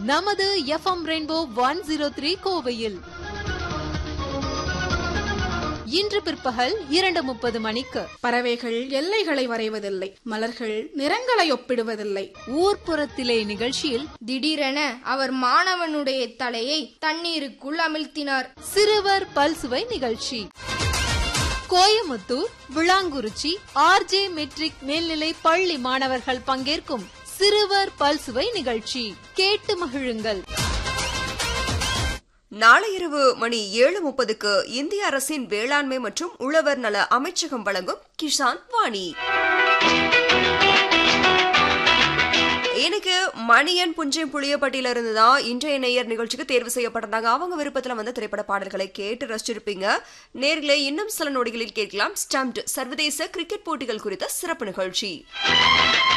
நமது FM rainbow one zero three கோவையில் இன்று பிற்பகல் இரண்டு முப்பது மணிக்கு பறவைகள் எல்லைகளை வரைவதில்லை மலர்கள் நிறங்களை ஒப்பிடுவதில்லை ஊர்ப்புறத்திலே நிகழ்ச்சியில் திடீரென அவர் மாணவனுடைய தலையை தண்ணீருக்குள் அமிழ்த்தினார் சிறுவர் பல்சுவை நிகழ்ச்சி கோயமுத்தூர் விளாங்குறிச்சி ஆர்ஜே மெட்ரிக் மேல்நிலை பள்ளி மாணவர்கள் பங்கேற்கும் சிறுவர் பல்சுவை நிகழ்ச்சி கேட்டு மகிழுங்கள் நாளை இரவு மணி ஏழு முப்பதுக்கு இந்திய அரசின் வேளாண்மை மற்றும் உழவர் நல அமைச்சகம் வழங்கும் கிஷான் வாணி எனக்கு மணியன் புஞ்சம் புளியப்பட்டியில இருந்து தான் இன்றைய நேயர் நிகழ்ச்சிக்கு தேர்வு செய்யப்பட்டிருந்தாங்க அவங்க விருப்பத்துல வந்து திரைப்பட பாடல்களை கேட்டு ரசிச்சிருப்பீங்க நேர்களே இன்னும் சில நொடிகளில் கேட்கலாம் ஸ்டம்ப்ட் சர்வதேச கிரிக்கெட் போட்டிகள் குறித்த சிறப்பு நிகழ்ச்சி